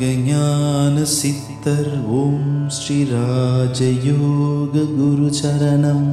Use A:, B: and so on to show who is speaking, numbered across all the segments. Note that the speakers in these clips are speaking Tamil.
A: யோகஞான சித்தர் ஓம் ஸ்ரீ ராஜயோக குரு சரணம்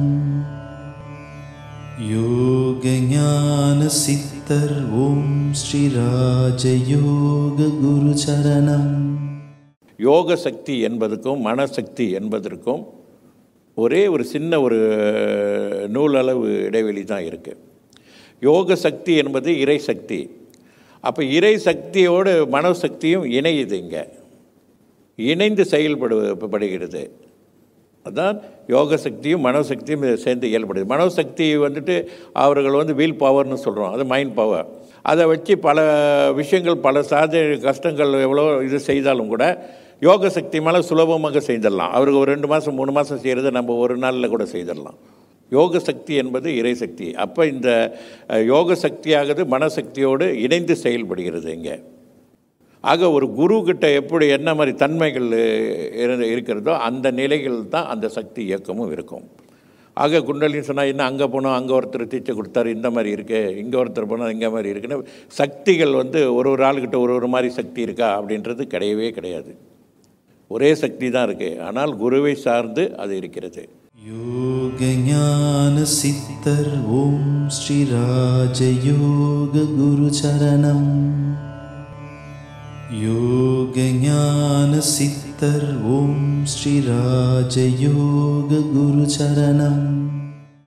A: யோகஞான சித்தர் ஓம் ஸ்ரீ ராஜயோக குரு சரணம்
B: யோக சக்தி என்பதுக்கும் மனசக்தி என்பதற்கும் ஒரே ஒரு சின்ன ஒரு நூலளவு இடைவெளி தான் இருக்குது யோக சக்தி என்பது இறை சக்தி அப்போ இறை சக்தியோடு மனசக்தியும் இணையுது இங்கே இணைந்து செயல்படுபடுகிறது அதான் யோக சக்தியும் மனோசக்தியும் சேர்ந்து இயல்படுது மனோசக்தி வந்துட்டு அவர்கள் வந்து வீல் பவர்னு சொல்கிறோம் அது மைண்ட் பவர் அதை வச்சு பல விஷயங்கள் பல சாத கஷ்டங்கள் எவ்வளோ இது செய்தாலும் கூட யோக சக்தி மேலே சுலபமாக செய்திடலாம் அவருக்கு ஒரு ரெண்டு மாதம் மூணு மாதம் செய்கிறத நம்ம ஒரு நாளில் கூட செய்திடலாம் யோக சக்தி என்பது இறை சக்தி அப்போ இந்த அஹ், யோக சக்தியாகிறது மனசக்தியோடு இணைந்து செயல்படுகிறது இங்கே ஆக ஒரு குரு கிட்ட எப்படி என்ன மாதிரி தன்மைகள் இரு- இருக்கிறதோ அந்த நிலைகள் தான் அந்த சக்தி இயக்கமும் இருக்கும் ஆக குண்டலின்னு சொன்னால் என்ன அங்கே போனோம் அங்கே ஒருத்தர் தீச்சை கொடுத்தாரு இந்த மாதிரி இருக்குது இங்கே ஒருத்தர் போனால் இங்கே மாதிரி இருக்குன்னு சக்திகள் வந்து ஒரு ஒரு ஆளுக்கிட்ட ஒரு ஒரு மாதிரி சக்தி இருக்கா அப்படின்றது கிடையவே கிடையாது ஒரே சக்தி தான் இருக்குது ஆனால் குருவை சார்ந்து அது இருக்கிறது
A: யோகஞான சித்தர் ஓம் ஸ்ரீ ராஜயோக குரு சரணம் யோகஞான சித்தர் ஓம் ஸ்ரீ ராஜயோக குரு சரணம்